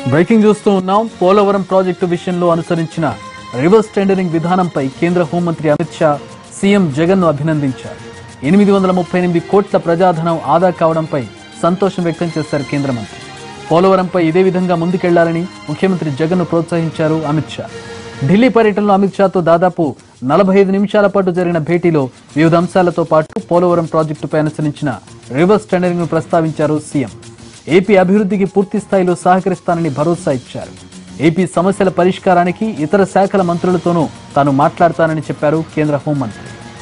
breaking చూస్తూ ఉన్నాం Polavaram project విషయంలో అనుసరించిన రివర్స్ టెండరింగ్ విధానంపై కేంద్ర హోంమంత్రి అమిత్ షా సీఎం జగన్ ను అభినందించారు ఎనిమిది వందల ముప్పై ఎనిమిది కోట్ల ప్రజాధనం ఆదా కావడంపై సంతోషం వ్యక్తం చేశారు కేంద్ర మంత్రి పోలవరంపై ఇదే విధంగా ముందుకెళ్లాలని ముఖ్యమంత్రి జగన్ ను ప్రోత్సహించారు అమిత్ షా ఢిల్లీ పర్యటనలో అమిత్ షాతో దాదాపు నలభై ఐదు నిమిషాల పాటు జరిగిన భేటీలో వివిధ అంశాలతో పాటు పోలవరం ప్రాజెక్టుపై అనుసరించిన రివర్స్ టెండరింగ్ ను ప్రస్తావించారు సీఎం ఏపీ అభివృద్ధికి పూర్తి స్థాయిలో సహకరిస్తానని భరోసా ఇచ్చారు ఏపీ సమస్యల పరిష్కారానికి ఇతర శాఖల మంత్రులతోనూ తాను మాట్లాడతానని చెప్పారు కేంద్ర హోంమంత్రి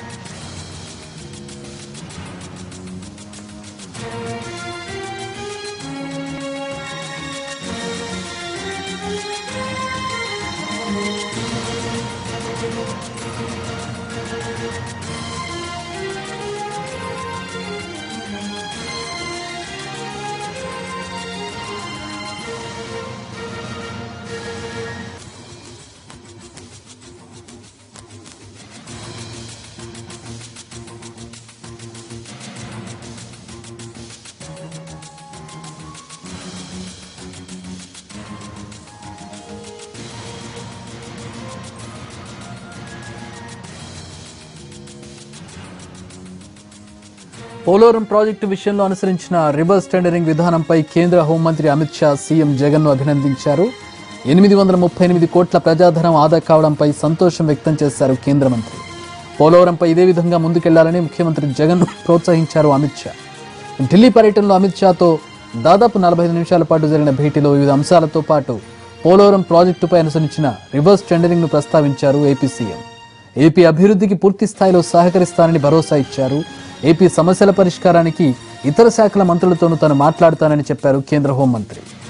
పోలవరం ప్రాజెక్టు విషయంలో అనుసరించిన రివర్స్ టెండరింగ్ విధానంపై కేంద్ర హోంమంత్రి అమిత్ షా సీఎం జగన్ ను అభినందించారు ఎనిమిది వందల ముప్పై ఎనిమిది కోట్ల ప్రజాధనం ఆదా కావడంపై సంతోషం వ్యక్తం చేశారు కేంద్ర మంత్రి పోలవరంపై ఇదే విధంగా ముందుకెళ్లాలని ముఖ్యమంత్రి జగన్ ను ప్రోత్సహించారు అమిత్ షా ఢిల్లీ పర్యటనలో అమిత్ షాతో దాదాపు నలభై ఐదు నిమిషాల పాటు జరిగిన భేటీలో వివిధ అంశాలతో పాటు పోలవరం ప్రాజెక్టుపై అనుసరించిన రివర్స్ టెండరింగ్ ను ప్రస్తావించారు ఏపీ సీఎం ఏపీ అభివృద్ధికి పూర్తి స్థాయిలో సహకరిస్తానని భరోసా ఇచ్చారు ఏపీ సమస్యల పరిష్కారానికి ఇతర శాఖల మంత్రులతోనూ తాను మాట్లాడతానని చెప్పారు కేంద్ర హోంమంత్రి